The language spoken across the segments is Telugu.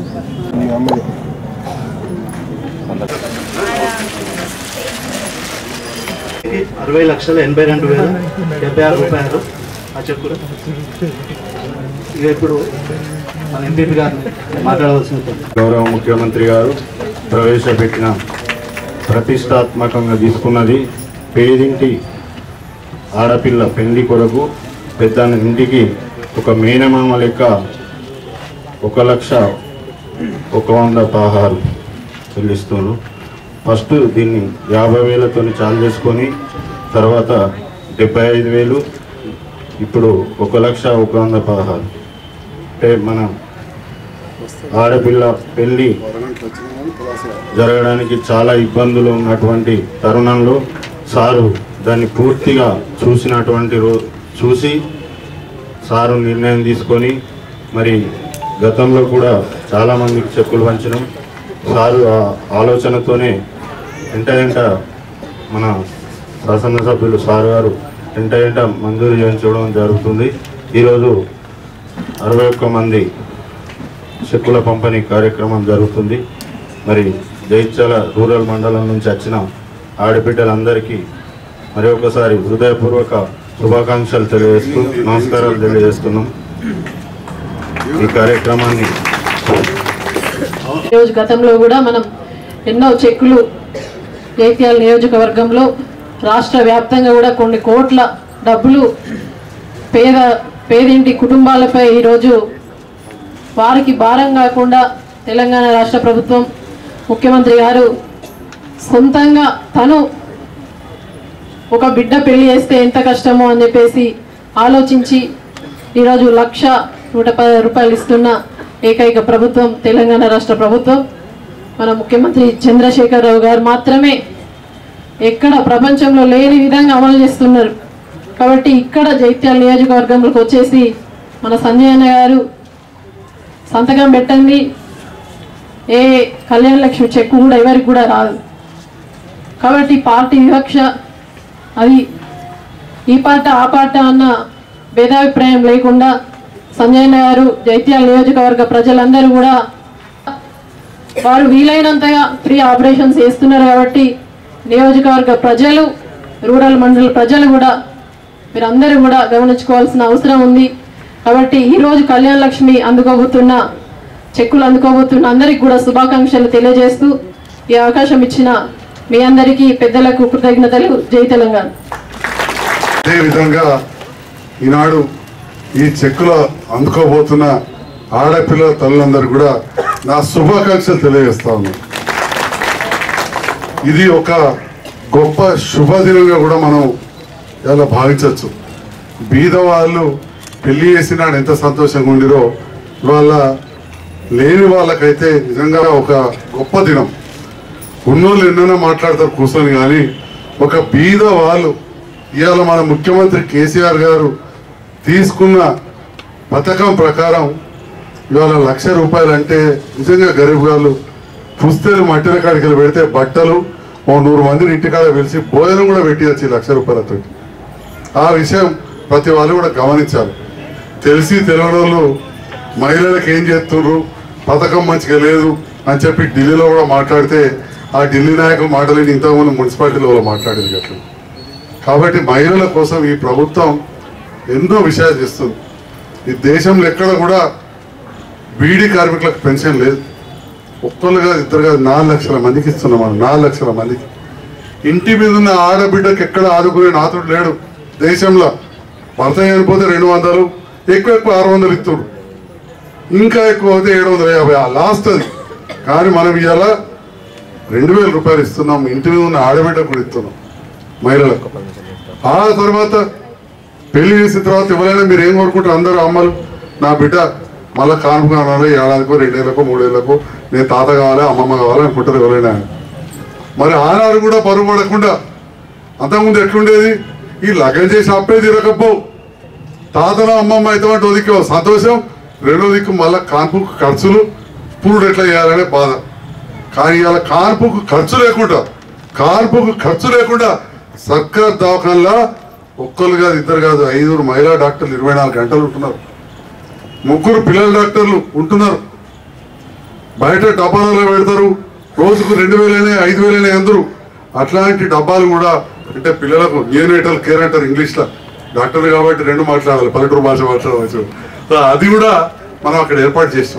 అరవై లక్షల ఎనభై రెండు వేల డెబ్బై ఆరు రూపాయలు ఆ చెక్కులు ఇక ఇప్పుడు మన ఎంపీపీ గారిని మాట్లాడవలసి ఉంటుంది గౌరవ ముఖ్యమంత్రి గారు ప్రవేశపెట్టిన ప్రతిష్టాత్మకంగా తీసుకున్నది పేదింటి ఆడపిల్ల పెళ్లి కొరకు పెద్ద ఇంటికి ఒక మేనమామ లెక్క ఒక లక్ష ఒక వంద పదహారు చెల్లిస్తున్నారు ఫస్ట్ దీన్ని యాభై వేలతో చాలు చేసుకొని తర్వాత డెబ్బై ఐదు వేలు ఇప్పుడు ఒక లక్ష ఒక వంద పదహారు అంటే మన ఆడపిల్ల పెళ్ళి జరగడానికి చాలా ఇబ్బందులు ఉన్నటువంటి తరుణంలో సారు దాన్ని పూర్తిగా చూసినటువంటి రో చూసి సారు నిర్ణయం తీసుకొని మరి గతంలో కూడా చాలామందికి చెక్కులు పంచడం సారు ఆ ఆలోచనతోనే వెంట వెంట మన శాసనసభ్యులు సారు గారు వెంట వెంట మంజూరు చేయించడం జరుగుతుంది ఈరోజు అరవై ఒక్క మంది చెక్కుల పంపిణీ కార్యక్రమం జరుగుతుంది మరి జైత్యాల రూరల్ మండలం నుంచి వచ్చిన ఆడబిడ్డలందరికీ మరి ఒకసారి హృదయపూర్వక శుభాకాంక్షలు తెలియజేస్తూ నమస్కారాలు తెలియజేస్తున్నాం ఈ కార్యక్రమాన్ని రోజు గతంలో కూడా మనం ఎన్నో చెక్కులు జైత్యాల నియోజకవర్గంలో రాష్ట్ర వ్యాప్తంగా కూడా కొన్ని కోట్ల డబ్బులు పేద పేదింటి కుటుంబాలపై ఈరోజు వారికి భారం కాకుండా తెలంగాణ రాష్ట్ర ప్రభుత్వం ముఖ్యమంత్రి గారు సొంతంగా తను ఒక బిడ్డ పెళ్లి చేస్తే ఎంత కష్టమో అని చెప్పేసి ఆలోచించి ఈరోజు లక్ష నూట పది రూపాయలు ఇస్తున్న ఏకైక ప్రభుత్వం తెలంగాణ రాష్ట్ర ప్రభుత్వం మన ముఖ్యమంత్రి చంద్రశేఖరరావు గారు మాత్రమే ఎక్కడ ప్రపంచంలో లేని విధంగా అమలు చేస్తున్నారు కాబట్టి ఇక్కడ జైత్యాల నియోజకవర్గంలోకి వచ్చేసి మన సంజయ్ అన్న గారు సంతకం పెట్టండి ఏ కళ్యాణ లక్ష్మి చెక్కు కూడా ఎవరికి కూడా రాదు కాబట్టి పార్టీ వివక్ష అది ఈ పార్ట ఆ పార్ట అన్న భేదాభిప్రాయం లేకుండా సంజయ్ గారు జైత్యాల నియోజకవర్గ ప్రజలందరూ కూడా వారు వీలైనంతగా ఫ్రీ ఆపరేషన్స్ చేస్తున్నారు కాబట్టి నియోజకవర్గ ప్రజలు రూరల్ మండల ప్రజలు కూడా మీరందరూ కూడా గమనించుకోవాల్సిన అవసరం ఉంది కాబట్టి ఈరోజు కళ్యాణ లక్ష్మి అందుకోబోతున్న చెక్కులు అందుకోబోతున్న అందరికి కూడా శుభాకాంక్షలు తెలియజేస్తూ ఈ అవకాశం ఇచ్చిన మీ అందరికీ పెద్దలకు కృతజ్ఞతలు జై తెలంగాణ అదేవిధంగా ఈనాడు ఈ చెక్కులు అందుకోబోతున్న ఆడపిల్లల తల్లులందరూ కూడా నా శుభాకాంక్షలు తెలియజేస్తా ఉన్నాను ఇది ఒక గొప్ప శుభదినంగా కూడా మనం ఇలా భావించవచ్చు బీద వాళ్ళు పెళ్లి చేసినాడు ఎంత సంతోషంగా ఉండిరో ఇవాళ లేని వాళ్ళకైతే నిజంగా ఒక గొప్ప దినం ఉన్నోళ్ళు ఎన్నైనా మాట్లాడతారు కూర్చొని కానీ ఒక బీద వాళ్ళు ఇవాళ మన ముఖ్యమంత్రి కేసీఆర్ గారు తీసుకున్న పథకం ప్రకారం ఇవాళ లక్ష రూపాయలు అంటే నిజంగా గరీబ్ వాళ్ళు పుస్తలు మట్టిన కాడికి వెళ్ళి పెడితే బట్టలు ఓ నూరు మందిని ఇంటికాడ పిలిచి భోజనం కూడా పెట్టియచ్చు ఈ లక్ష రూపాయలతో ఆ విషయం ప్రతి వాళ్ళు కూడా గమనించాలి తెలిసి తెలియని వాళ్ళు మహిళలకు ఏం చేస్తున్నారు పథకం మంచిగా లేదు అని చెప్పి ఢిల్లీలో కూడా మాట్లాడితే ఆ ఢిల్లీ నాయకులు మాటలేని ఇంతకుముందు మున్సిపాలిటీలో వాళ్ళు మాట్లాడేది గట్ల కాబట్టి మహిళల కోసం ఈ ప్రభుత్వం ఎన్నో విషయాలు చేస్తుంది ఈ దేశంలో ఎక్కడ కూడా బీడీ కార్మికులకు పెన్షన్ లేదు ఒక్కళ్ళు కాదు ఇద్దరు కాదు నాలుగు లక్షల మందికి ఇస్తున్నాం మనం నాలుగు లక్షల మందికి ఇంటి మీద ఉన్న ఆడబిడ్డకి ఎక్కడ ఆదుకునే నాతుడు లేడు దేశంలో భర్త చనిపోతే రెండు వందలు ఎక్కువ ఎక్కువ ఆరు వందలు ఇస్తుడు ఇంకా ఎక్కువ అయితే ఏడు వందల యాభై ఆ లాస్ట్ అది కానీ మనం ఇవాళ రెండు వేల రూపాయలు ఇస్తున్నాం ఇంటి మీద ఉన్న ఆడబిడ్డకు కూడా ఇస్తున్నాం మహిళలకు ఆ తర్వాత పెళ్లి చేసిన తర్వాత ఎవరైనా మీరు ఏం కోరుకుంటారు అందరూ అమ్మలు నా బిడ్డ మళ్ళీ కానుక కావాలి ఏడాదికో రెండేళ్ళకో మూడేళ్ళకో నేను తాత కావాలి అమ్మమ్మ కావాలి అనుకుంటారు ఎవరైనా మరి ఆనాడు కూడా పరుగు పడకుండా అంతకుముందు ఎట్లుండేది ఈ లగన్ చేసి అప్పే తీరకపోవు తాతల అమ్మమ్మ అయితే అంటే దిక్కు సంతోషం రెండో దిక్కు మళ్ళీ కాన్పుకు ఖర్చులు పురుడు ఎట్లా చేయాలనే బాధ కానీ ఇవాళ కాన్పుకు ఖర్చు లేకుండా కాన్పుకు ఖర్చు లేకుండా సర్కార్ దవాఖానలా ఒక్కరు కాదు ఇద్దరు కాదు ఐదుగురు మహిళా డాక్టర్లు ఇరవై నాలుగు గంటలు ఉంటున్నారు ముగ్గురు పిల్లల డాక్టర్లు ఉంటున్నారు బయట డబ్బాలలో పెడతారు రోజుకు రెండు వేలైనా ఐదు వేలైనా అందరూ అట్లాంటి డబ్బాలు కూడా అంటే పిల్లలకు నియోనేటల్ కేర్ అంటారు ఇంగ్లీష్లో డాక్టర్ కాబట్టి రెండు మాట్లాడాలి పల్లెటూరు భాష మాట్లాడవచ్చు సో అది కూడా మనం అక్కడ ఏర్పాటు చేస్తాం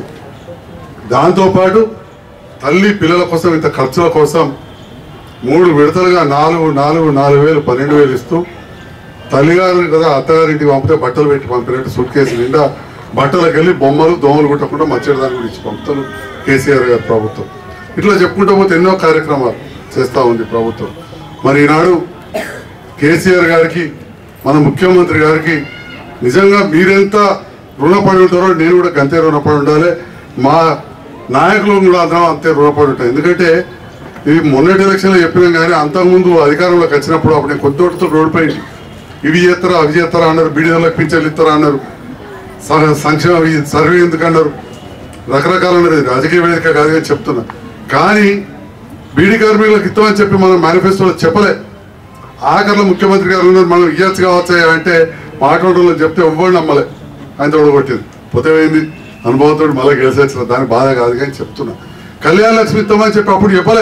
దాంతోపాటు తల్లి పిల్లల కోసం ఇంత ఖర్చుల కోసం మూడు విడతలుగా నాలుగు నాలుగు నాలుగు వేలు పన్నెండు వేలు ఇస్తూ తల్లిగారు కదా అత్తగారింటికి పంపితే బట్టలు పెట్టి పంపినట్టు సూట్ కేసు నిండా బట్టలకు వెళ్ళి బొమ్మలు దోమలు కుట్టకుండా మచ్చడి దాని గురించి పంపుతారు కేసీఆర్ గారి ప్రభుత్వం ఇట్లా చెప్పుకుంటూ పోతే ఎన్నో కార్యక్రమాలు చేస్తూ ఉంది ప్రభుత్వం మరి ఈనాడు కేసీఆర్ గారికి మన ముఖ్యమంత్రి గారికి నిజంగా మీరెంత రుణపడి ఉంటారో నేను కూడా గంతే రుణపడి ఉండాలి మా నాయకులు కూడా అందరం అంతే రుణపడి ఉంటాం ఎందుకంటే ఇది మొన్నటి ఎలక్షన్లో చెప్పినాం కానీ అంతకుముందు అధికారంలోకి వచ్చినప్పుడు అప్పుడు నేను కొద్దితో రోడ్డుపోయింది ఇవి చేస్తారా అవి చేస్తారా అన్నారు బీడీలకు పింఛన్లు ఇస్తారా అన్నారు స- సంక్షేమ ఈ సర్వే ఎందుకు అన్నారు రకరకాల ఉన్నది రాజకీయ వేదిక కాదు అని చెప్తున్నా కానీ బీడీ కార్మికులకు ఇస్తామని చెప్పి మనం మేనిఫెస్టోలో చెప్పలే ఆఖరిలో ముఖ్యమంత్రి గారు ఉన్నారు మనం ఇయ్యచ్చు కావచ్చా అంటే మాట్లాడడంలో చెప్తే ఎవ్వరు నమ్మలే ఆయన తోడగొట్టింది పోతే ఏంది అనుభవంతో మళ్ళీ గెలిచి వచ్చిన దాని బాధ కాదు కానీ చెప్తున్నా కళ్యాణ లక్ష్మి ఇస్తామని చెప్పి అప్పుడు చెప్పలే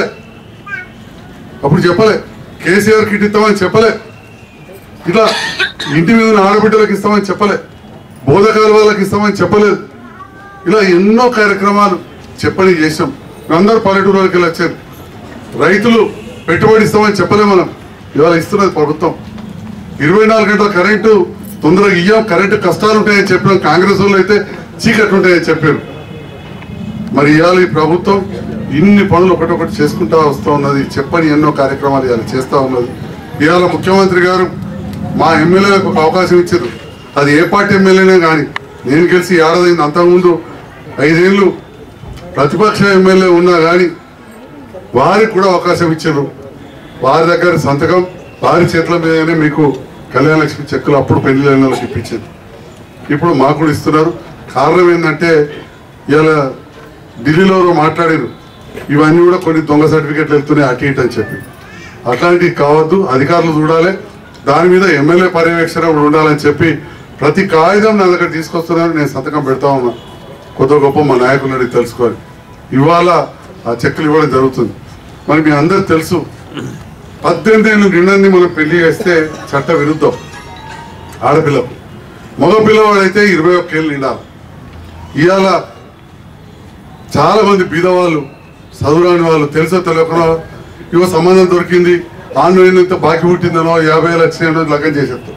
అప్పుడు చెప్పలే కేసీఆర్ కిట్ ఇస్తామని చెప్పలే ఇట్లా ఇంటి మీద ఉన్న ఆడబిడ్డలకు ఇస్తామని చెప్పలే బోధకాల వాళ్ళకి ఇస్తామని చెప్పలేదు ఇలా ఎన్నో కార్యక్రమాలు చెప్పని చేసాం అందరూ పల్లెటూరు వాళ్ళకి వెళ్ళి వచ్చారు రైతులు పెట్టుబడి ఇస్తామని చెప్పలే మనం ఇవాళ ఇస్తున్నది ప్రభుత్వం ఇరవై నాలుగు గంటల కరెంటు తొందరగా ఇయ్యం కరెంటు కష్టాలు ఉంటాయని చెప్పాం కాంగ్రెస్ వాళ్ళు అయితే చీకట్లు ఉంటాయని చెప్పారు మరి ఇవాళ ఈ ప్రభుత్వం ఇన్ని పనులు ఒకటొకటి చేసుకుంటా వస్తూ ఉన్నది చెప్పని ఎన్నో కార్యక్రమాలు ఇవాళ చేస్తూ ఉన్నది ఇవాళ ముఖ్యమంత్రి గారు మా ఎమ్మెల్యేలకు ఒక అవకాశం ఇచ్చారు అది ఏ పార్టీ ఎమ్మెల్యేనే కానీ నేను గెలిచి ఏడాది అంతకుముందు ఐదేళ్ళు ప్రతిపక్ష ఎమ్మెల్యే ఉన్నా కానీ వారికి కూడా అవకాశం ఇచ్చారు వారి దగ్గర సంతకం వారి చేతుల మీదనే మీకు కళ్యాణ లక్ష్మి చెక్కులు అప్పుడు పెళ్లి వాళ్ళకి ఇప్పించారు ఇప్పుడు మాకు కూడా ఇస్తున్నారు కారణం ఏంటంటే ఇలా ఢిల్లీలో ఎవరో మాట్లాడారు ఇవన్నీ కూడా కొన్ని దొంగ సర్టిఫికెట్లు వెళ్తున్నాయి అటు ఇటు అని చెప్పి అట్లాంటివి కావద్దు అధికారులు చూడాలి దాని మీద ఎమ్మెల్యే పర్యవేక్షణ కూడా ఉండాలని చెప్పి ప్రతి కాగితం నా దగ్గర తీసుకొస్తున్నారు నేను సంతకం పెడతా ఉన్నా కొత్త గొప్ప మా నాయకులు అడిగి తెలుసుకోవాలి ఇవాళ ఆ చెక్కులు ఇవ్వడం జరుగుతుంది మరి మీ అందరు తెలుసు పద్దెనిమిది ఏళ్ళు నిండాన్ని మనం పెళ్లి చేస్తే చట్ట విరుద్ధం ఆడపిల్లకు మగ పిల్లవాడైతే ఇరవై ఒక్క ఏళ్ళు నిండాలి ఇవాళ చాలా మంది బీదవాళ్ళు చదువురాని వాళ్ళు తెలుసో తెలియకనో ఇవో సంబంధం దొరికింది ఆన్లైన్ ఇంత బాకీ పుట్టిందనో యాభై వేలు వచ్చినాయనో లగ్గం చేసేస్తాం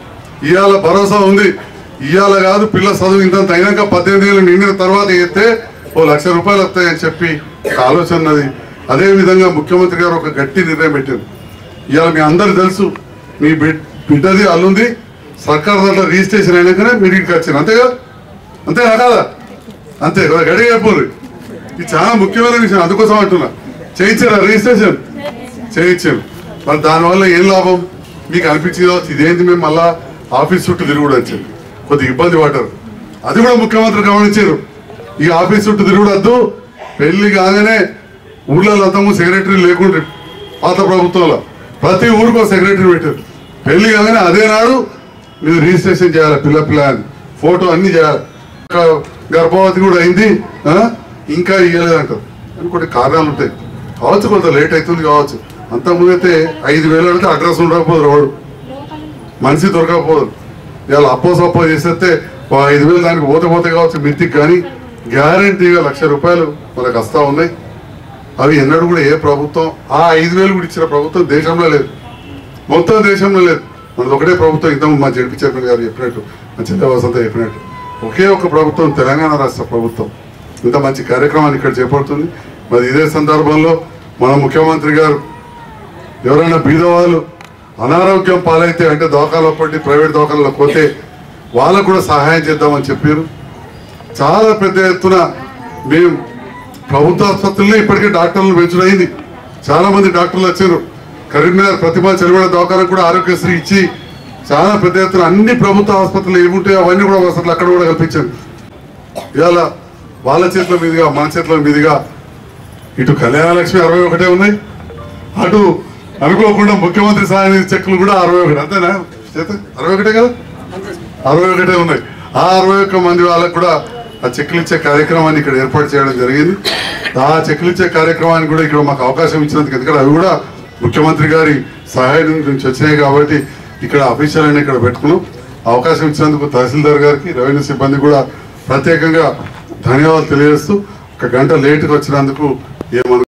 ఇవాళ భరోసా ఉంది ఇవాళ కాదు పిల్ల చదువు ఇంత అయినాక పద్దెనిమిది ఏళ్ళు నిండిన తర్వాత ఎత్తే ఓ లక్ష రూపాయలు వస్తాయని చెప్పి ఒక ఆలోచన ఉన్నది అదే విధంగా ముఖ్యమంత్రి గారు ఒక గట్టి నిర్ణయం పెట్టారు ఇవాళ మీ అందరు తెలుసు మీ బిడ్ బిడ్డది అల్లుంది సర్కార్ దాంట్లో రిజిస్ట్రేషన్ అయినాకనే మీరు ఇంటికి వచ్చారు అంతేగా అంతేనా కాదా అంతే కదా గడిగా అయిపోరు ఇది చాలా ముఖ్యమైన విషయం అందుకోసం అంటున్నా చేయించారా రిజిస్ట్రేషన్ చేయించారు మరి దానివల్ల ఏం లాభం మీకు అనిపించిందో ఇదేంటి మేము మళ్ళా ఆఫీస్ చుట్టూ తిరుగుడు వచ్చారు కొద్దిగా ఇబ్బంది పడ్డారు అది కూడా ముఖ్యమంత్రి గమనించారు ఈ ఆఫీస్ చుట్టూ తిరుగుడద్దు పెళ్లి కాగానే ఊర్లలో అంతము సెక్రటరీ లేకుండా పాత ప్రభుత్వంలో ప్రతి ఊరికో సెక్రటరీ పెట్టారు పెళ్లి కాగానే అదే నాడు మీరు రిజిస్ట్రేషన్ చేయాలి పిల్ల పిల్ల అని ఫోటో అన్ని చేయాలి ఇంకా గర్భవతి కూడా అయింది ఆ? ఇంకా ఇయ్యలేదంటారు అని కొన్ని కారణాలు ఉంటాయి కావచ్చు కొంత లేట్ అవుతుంది కావచ్చు అంతకుముందు అయితే ఐదు వేలు అడిగితే అడ్రస్ ఉండకపోదు రోడ్డు మనిషి దొరకకపోదు ఇవాళ అప్పో సప్పో చేసేస్తే ఓ ఐదు వేలు దానికి పోతే పోతే కావచ్చు మిత్తికి కానీ గ్యారంటీగా లక్ష రూపాయలు మనకు వస్తా ఉన్నాయి అవి ఎన్నడూ కూడా ఏ ప్రభుత్వం ఆ ఐదు వేలు కూడా ఇచ్చిన ప్రభుత్వం దేశంలో లేదు మొత్తం దేశంలో లేదు మనది ఒకటే ప్రభుత్వం ఇంత మా జడ్పీ చైర్మన్ గారు చెప్పినట్టు మా చెల్ల వసంత చెప్పినట్టు ఒకే ఒక ప్రభుత్వం తెలంగాణ రాష్ట్ర ప్రభుత్వం ఇంత మంచి కార్యక్రమాన్ని ఇక్కడ చేపడుతుంది మరి ఇదే సందర్భంలో మన ముఖ్యమంత్రి గారు ఎవరైనా బీదవాళ్ళు అనారోగ్యం పాలైతే అంటే దవాఖాలో పట్టి ప్రైవేట్ దవాఖాలలో పోతే వాళ్ళకు కూడా సహాయం చేద్దామని చెప్పారు చాలా పెద్ద ఎత్తున మేము ప్రభుత్వ ఆసుపత్రుల్లో ఇప్పటికే డాక్టర్లు పెంచుడైంది చాలా మంది డాక్టర్లు వచ్చారు కరీంనగర్ ప్రతిభా చెరువుడ దవాఖానకు కూడా ఆరోగ్యశ్రీ ఇచ్చి చాలా పెద్ద ఎత్తున అన్ని ప్రభుత్వ ఆసుపత్రులు ఏముంటాయో అవన్నీ కూడా వసతులు అక్కడ కూడా కల్పించారు ఇవాళ వాళ్ళ చేతుల మీదుగా మన చేతుల మీదుగా ఇటు కళ్యాణ లక్ష్మి అరవై ఒకటే ఉన్నాయి అటు అనుకోకుండా ముఖ్యమంత్రి సహాయ నిధి చెక్కులు కూడా అరవై ఒకటి అంతేనా చేత అరవై ఒకటే కదా అరవై ఒకటే ఉన్నాయి ఆ అరవై ఒక్క మంది వాళ్ళకు కూడా ఆ చెక్కులు ఇచ్చే కార్యక్రమాన్ని ఇక్కడ ఏర్పాటు చేయడం జరిగింది ఆ చెక్కులు ఇచ్చే కార్యక్రమానికి కూడా ఇక్కడ మాకు అవకాశం ఇచ్చినందుకు ఎందుకంటే అవి కూడా ముఖ్యమంత్రి గారి సహాయం నుంచి వచ్చినాయి కాబట్టి ఇక్కడ అఫీషియల్ అయినా ఇక్కడ పెట్టుకున్నాం అవకాశం ఇచ్చినందుకు తహసీల్దార్ గారికి రెవెన్యూ సిబ్బంది కూడా ప్రత్యేకంగా ధన్యవాదాలు తెలియజేస్తూ ఒక గంట లేట్గా వచ్చినందుకు ఏమను